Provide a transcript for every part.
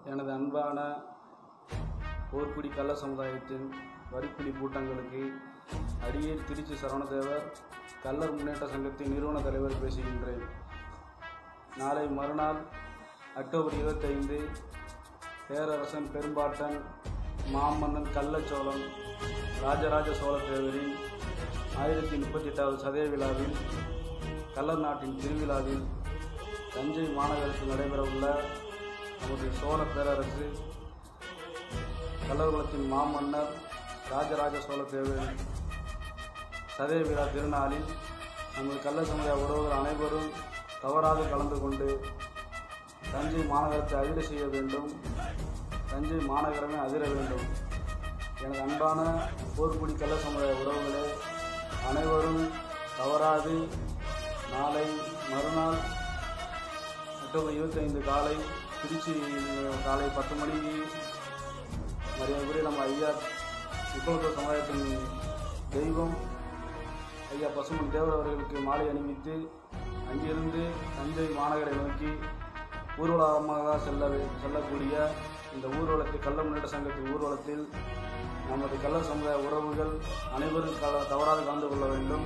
எனது அன்பான போர்க்குடி கள்ள சமுதாயத்தின் வரிப்புலி கூட்டங்களுக்கு அடியேர் திருச்சி சரவணதேவர் கள்ளர் முன்னேற்ற சங்கத்தின் நிறுவன தலைவர் பேசுகின்றேன் நாளை மறுநாள் அக்டோபர் இருபத்தைந்து பேரரசன் பெரும்பாட்டன் மாமன்னன் கள்ளச்சோழன் ராஜராஜ சோழ தேவரின் ஆயிரத்தி முப்பத்தி எட்டாவது சதய விழாவில் கள்ளர் நாட்டின் திருவிழாவில் தஞ்சை மாநகரத்தில் நடைபெறவுள்ள நமது சோழ பேரரசு கள்ளர்குலத்தின் மாமன்னர் ராஜராஜ சோழ தேவரின் சதய விழா திருநாளில் நமது கள்ள சமுதாய உறவுகள் அனைவரும் தவறாது கலந்து கொண்டு தஞ்சை மாநகரத்தை அதிர செய்ய வேண்டும் தஞ்சை மாநகரமே அதிர வேண்டும் எனது அன்பான போர்க்குடி கள்ள சமுதாய உறவுகளே அனைவரும் தவறாது நாளை மறுநாள் அக்டோபர் இருபத்தைந்து காலை திருச்சி காலை பத்து மணிக்கு மரியாதைக்குரிய நம்ம ஐயா விக்கலத்துவ சமுதாயத்தின் தெய்வம் ஐயா பசுமன் தேவர் அவர்களுக்கு மாலை அணிவித்து அங்கிருந்து தஞ்சை மாநகரை நோக்கி ஊர்வலமாக செல்ல செல்லக்கூடிய இந்த ஊர்வலத்தில் கள்ள முன்னேற்ற சங்கத்தின் ஊர்வலத்தில் நமது கள்ள சமுதாய உறவுகள் அனைவரும் கல தவறாது கலந்து கொள்ள வேண்டும்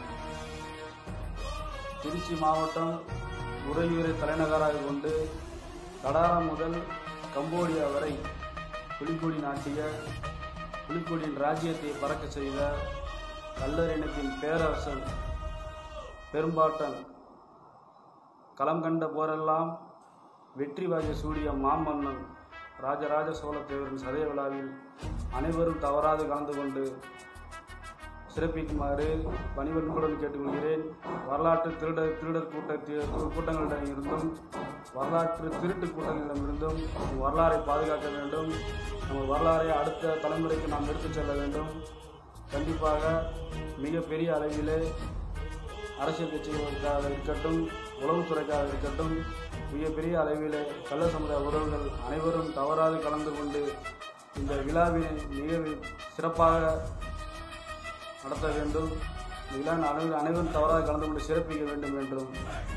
திருச்சி மாவட்டம் உறையூரை தலைநகராக கொண்டு கடாரா முதல் கம்போடியா வரை புலிக்கொடி நாட்டிய புலிக்கொடியின் ராஜ்யத்தை பறக்க செய்த கல்லர் இனத்தின் பேரரசன் பெரும்பாட்டன் களம் கண்ட போரெல்லாம் வெற்றி வாகை சூடிய மாமன்னன் ராஜராஜ சோழ தேவரின் சதய விழாவில் அனைவரும் தவறாது கலந்து கொண்டு சிறப்பிக்குமாறு பணிவன்புடன் கேட்டுக்கொள்கிறேன் வரலாற்று திருடர் திருடர் கூட்டத்தில் கூட்டங்களிடம் இருந்தும் வரலாற்று திருட்டு கூட்டங்களிடமிருந்தும் நம் வரலாறை பாதுகாக்க வேண்டும் நம்ம வரலாறை அடுத்த தலைமுறைக்கு நாம் எடுத்துச் செல்ல வேண்டும் கண்டிப்பாக மிகப்பெரிய அளவிலே அரசியல் கட்சிகளுக்காக இருக்கட்டும் உளவுத்துறைக்காக இருக்கட்டும் மிகப்பெரிய அளவிலே கள்ள சமுதாய உறவுகள் அனைவரும் தவறாது கலந்து கொண்டு இந்த விழாவினை மிக சிறப்பாக நடத்த வேண்டும் இந்த விழா அனைவரும் அனைவரும் தவறாக கலந்து கொண்டு சிறப்பிக்க வேண்டும் என்றும்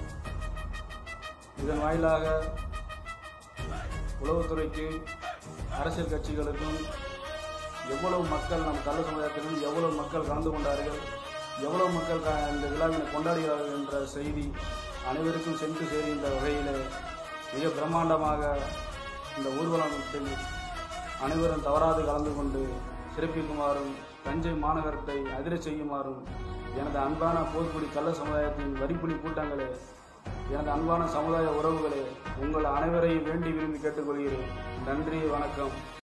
இதன் வாயிலாக உளவுத்துறைக்கு அரசியல் கட்சிகளுக்கும் எவ்வளவு மக்கள் நம் கள்ள சமுதாயத்திலும் எவ்வளவு மக்கள் கலந்து கொண்டார்கள் எவ்வளவு மக்கள் க- இந்த விழாவினை கொண்டாடுகிறார்கள் என்ற செய்தி அனைவருக்கும் சென்று சேருகின்ற வகையிலே மிக பிரம்மாண்டமாக இந்த ஊர்வலத்தில் அனைவரும் தவறாது கலந்து கொண்டு சிறப்பிக்குமாறும் தஞ்சை மாநகரத்தை அதிர செய்யுமாறும் எனது அன்பான போர்க்குடி கள்ள சமுதாயத்தின் வரிப்புலி கூட்டங்களே எனது அன்பான சமுதாய உறவுகளே உங்கள் அனைவரையும் வேண்டி விரும்பி கேட்டுக்கொள்கிறேன் நன்றி வணக்கம்